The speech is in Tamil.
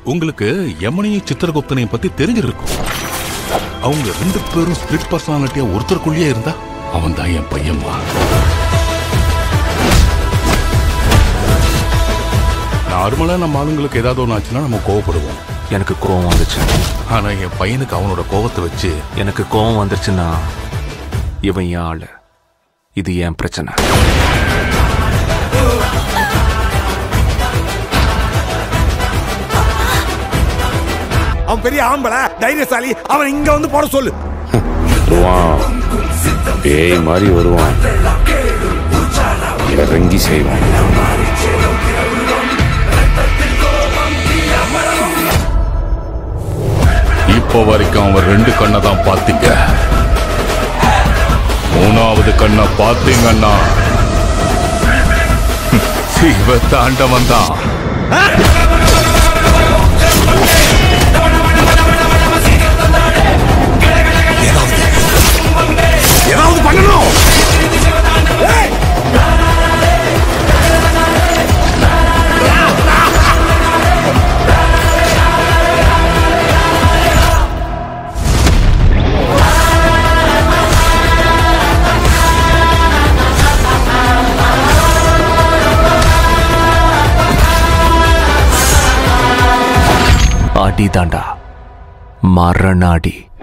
உங்களுக்கு யமனையும் சித்திரகுப்தனையும் பத்தி தெரிஞ்சிருக்கும் அவங்க ரெண்டு பேரும் ஸ்பிரிட் பர்சனாலிட்டியா ஒருத்தருக்குள்ளேயே இருந்தா அவன் தான் என் பையன்மா நார்மலா நம்ம ஆளுங்களுக்கு ஏதாவது ஒன்று ஆச்சுன்னா நம்ம கோவப்படுவோம் எனக்கு கோவம் வந்துச்சு ஆனா என் பையனுக்கு அவனோட கோவத்தை வச்சு எனக்கு கோவம் வந்துருச்சுன்னா இவன் என் ஆளு இது என் பிரச்சனை அவன் பெரிய ஆம்பளை தைரியசாலி அவன் இங்க வந்து போட சொல்லு வருவான் பேய் மாதிரி வருவான் இறங்கி செய்வான் இப்போ வரைக்கும் அவன் ரெண்டு கண்ணை தான் பார்த்தீங்க மூணாவது கண்ணை பார்த்தீங்கன்னா சிவ தாண்டவன் தான் ஏதாவது பண்ணணும் ஏய்! அடி தாண்டா மரண அடி